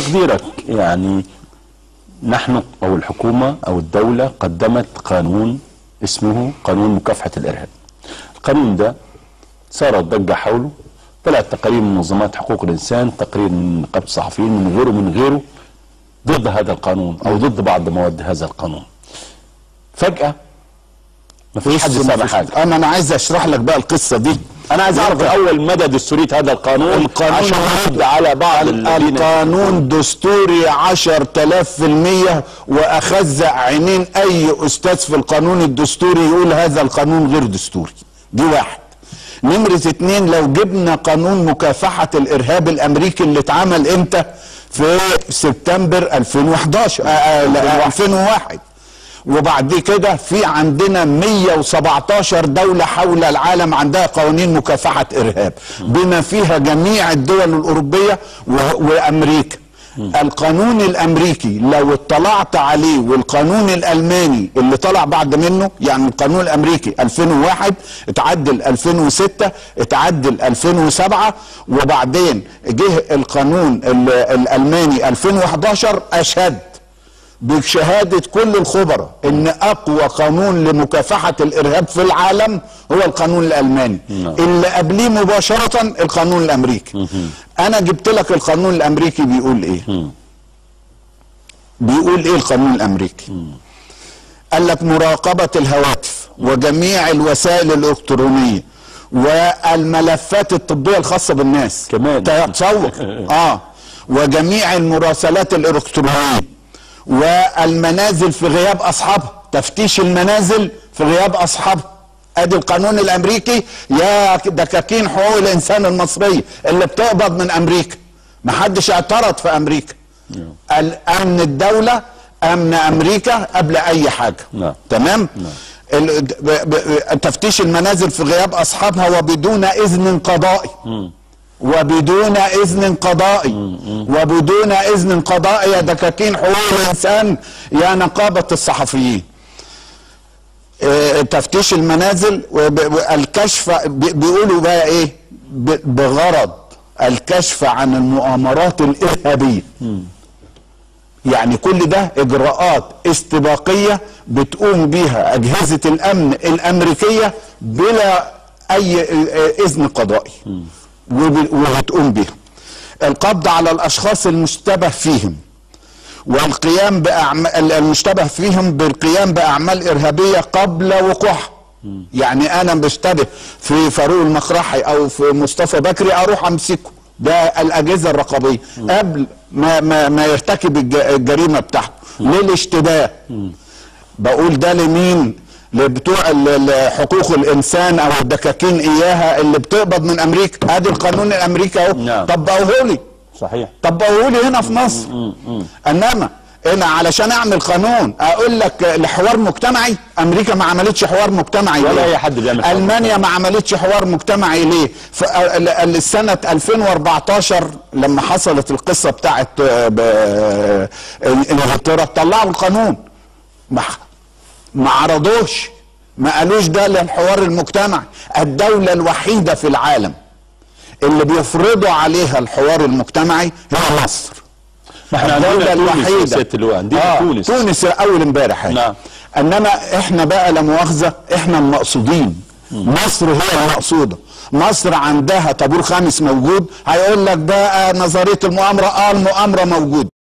تقديرك يعني نحن او الحكومه او الدوله قدمت قانون اسمه قانون مكافحه الارهاب. القانون ده صارت ضجه حوله طلعت تقارير من منظمات حقوق الانسان، تقرير من نقابه الصحفيين من غيره من غيره ضد هذا القانون او ضد بعض مواد هذا القانون. فجاه ما فيش حد سامع حاجه. انا انا عايز اشرح لك بقى القصه دي انا عايز اعرف الاول مدى دستوريه هذا القانون القانون عشان ارد على بعض الذين القانون دستوري عشر تلاف في المية وأخزع عينين أي أستاذ في القانون الدستوري يقول هذا القانون غير دستوري دي واحد نمرة اتنين لو جبنا قانون مكافحة الإرهاب الأمريكي اللي اتعمل امتى في سبتمبر 2011 آه آه لا، 2001 وبعد كده في عندنا 117 دولة حول العالم عندها قوانين مكافحة إرهاب بما فيها جميع الدول الأوروبية و- وأمريكا القانون الامريكي لو اطلعت عليه والقانون الالماني اللي طلع بعد منه يعني القانون الامريكي 2001 اتعدل 2006 اتعدل 2007 وبعدين جه القانون ال- الالماني 2011 اشد بشهادة كل الخبراء ان اقوى قانون لمكافحة الارهاب في العالم هو القانون الالماني نعم. اللي قبليه مباشرة القانون الامريكي انا جبت لك القانون الامريكي بيقول ايه بيقول ايه القانون الامريكي قال لك مراقبة الهواتف وجميع الوسائل الالكترونية والملفات الطبية الخاصة بالناس كمان. تصور اه وجميع المراسلات الالكترونية والمنازل في غياب اصحابها تفتيش المنازل في غياب اصحابها ادي القانون الامريكي يا دكاكين حقوق الانسان المصريه اللي بتقبض من امريكا محدش اعترض في امريكا الامن الدوله امن امريكا قبل اي حاجه نعم. تمام ال- ب- ب- تفتيش المنازل في غياب اصحابها وبدون اذن قضائي وبدون اذن قضائي وبدون اذن قضائي يا دكاكين حقوق الانسان يا نقابه الصحفيين آه، تفتيش المنازل وب- والكشف ب- بيقولوا بقى ايه ب- بغرض الكشف عن المؤامرات الارهابيه يعني كل ده اجراءات استباقيه بتقوم بيها اجهزه الامن الامريكيه بلا اي اذن قضائي وب- وبتقوم بيها القبض على الاشخاص المشتبه فيهم والقيام باعمال المشتبه فيهم بالقيام باعمال ارهابيه قبل وقوعها يعني انا بشتبه في فاروق المقرحي او في مصطفى بكري اروح امسكه ده الاجهزه الرقابيه قبل ما ما, ما يرتكب الج- الجريمه بتاعته للاشتباه بقول ده لمين لبتوع ال- ال- حقوق الانسان او الدكاكين اياها اللي بتقبض من امريكا ادي القانون الامريكي اهو نعم. طبقوه لي صحيح طبقوه لي هنا في مصر انما انا علشان اعمل قانون اقول لك لحوار مجتمعي امريكا ما عملتش حوار مجتمعي ولا ليه؟ أي حد بيعمل حوار المانيا ما عملتش حوار مجتمعي ليه ف- ال- ال- السنه 2014 لما حصلت القصه بتاعت آه، ب- آه، انجلترا طلعوا القانون ما ما عرضوش ما قالوش ده للحوار المجتمعي الدوله الوحيده في العالم اللي بيفرضوا عليها الحوار المجتمعي هي مصر ما احنا الدولة عندنا تونس يا الوحيدة سيادة اللواء عندنا آه تونس تونس أول امبارح يعني. نعم. إنما إحنا بقى لا مؤاخذة إحنا المقصودين مصر هي المقصودة مصر عندها طابور خامس موجود هيقول لك بقى نظرية المؤامرة اه المؤامرة موجودة